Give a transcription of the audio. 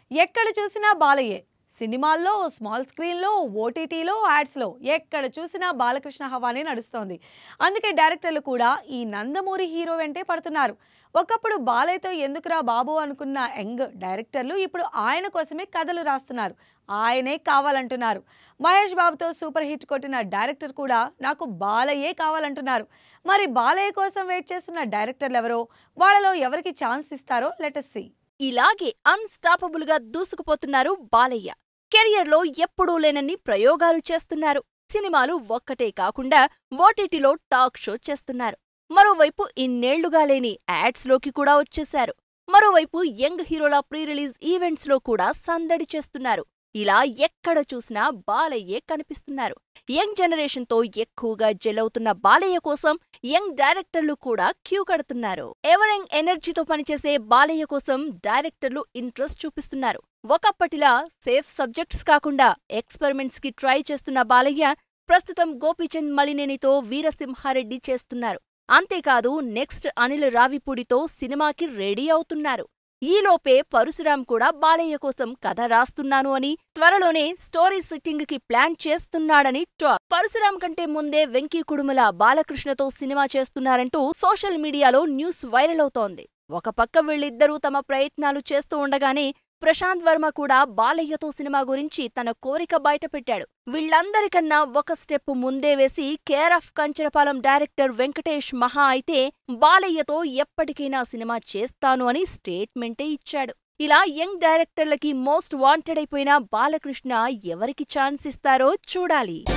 ఎక్కడ చూసినా బాలయ్యే సినిమాల్లో స్మాల్ స్క్రీన్లో ఓటీటీలో యాడ్స్లో ఎక్కడ చూసినా బాలకృష్ణ హవానే నడుస్తోంది అందుకే డైరెక్టర్లు కూడా ఈ నందమూరి హీరో వెంటే పడుతున్నారు ఒకప్పుడు బాలయ్యతో ఎందుకురా బాబు అనుకున్న యంగ్ డైరెక్టర్లు ఇప్పుడు ఆయన కోసమే కథలు రాస్తున్నారు ఆయనే కావాలంటున్నారు మహేష్ బాబుతో సూపర్ హిట్ కొట్టిన డైరెక్టర్ కూడా నాకు బాలయ్యే కావాలంటున్నారు మరి బాలయ్య కోసం వెయిట్ చేస్తున్న డైరెక్టర్లు ఎవరో వాళ్ళలో ఎవరికి ఛాన్స్ ఇస్తారో లెటస్ సి ఇలాగే అన్స్టాపబుల్ గా దూసుకుపోతున్నారు బాలయ్య కెరియర్ లో ఎప్పుడూ లేనన్ని ప్రయోగాలు చేస్తున్నారు సినిమాలు ఒక్కటే కాకుండా ఓటీటీలో టాక్ షో చేస్తున్నారు మరోవైపు ఇన్నేళ్లుగా లేని యాడ్స్ లోకి కూడా వచ్చేశారు మరోవైపు యంగ్ హీరోల ప్రీ రిలీజ్ ఈవెంట్స్ లో కూడా సందడి చేస్తున్నారు ఇలా ఎక్కడ చూసినా బాలయ్యే కనిపిస్తున్నారు యంగ్ జనరేషన్ తో ఎక్కువగా జెల్ అవుతున్న బాలయ్య కోసం యంగ్ డైరెక్టర్లు కూడా క్యూ కడుతున్నారు ఎవరెంగ్ ఎనర్జీతో పనిచేసే బాలయ్య కోసం డైరెక్టర్లు ఇంట్రెస్ట్ చూపిస్తున్నారు ఒకప్పటిలా సేఫ్ సబ్జెక్ట్స్ కాకుండా ఎక్స్పెరిమెంట్స్ కి ట్రై చేస్తున్న బాలయ్య ప్రస్తుతం గోపీచంద్ మలినేనితో వీరసింహారెడ్డి చేస్తున్నారు అంతేకాదు నెక్స్ట్ అనిల్ రావిపూడితో సినిమాకి రెడీ అవుతున్నారు ఈలోపే పరశురాం కూడా బాలయ్య కోసం కథ రాస్తున్నాను అని త్వరలోనే స్టోరీ సిట్టింగ్ కి ప్లాన్ చేస్తున్నాడని టాక్ పరశురాం కంటే ముందే వెంకీ కుడుమల బాలకృష్ణతో సినిమా చేస్తున్నారంటూ సోషల్ మీడియాలో న్యూస్ వైరల్ అవుతోంది ఒక పక్క వీళ్ళిద్దరూ తమ ప్రయత్నాలు చేస్తూ ఉండగానే ప్రశాంత్ వర్మ కూడా బాలయ్యతో సినిమా గురించి తన కోరిక బయటపెట్టాడు వీళ్ళందరికన్నా ఒక స్టెప్ ముందే వేసి care of Kancharapalem director Venkatesh Maha అయితే బాలయ్యతో ఎప్పటికైనా సినిమా చేస్తాను అని స్టేట్మెంటే ఇచ్చాడు ఇలా యంగ్ డైరెక్టర్లకి మోస్ట్ వాంటెడ్ అయిపోయిన బాలకృష్ణ ఎవరికి ఛాన్స్ ఇస్తారో చూడాలి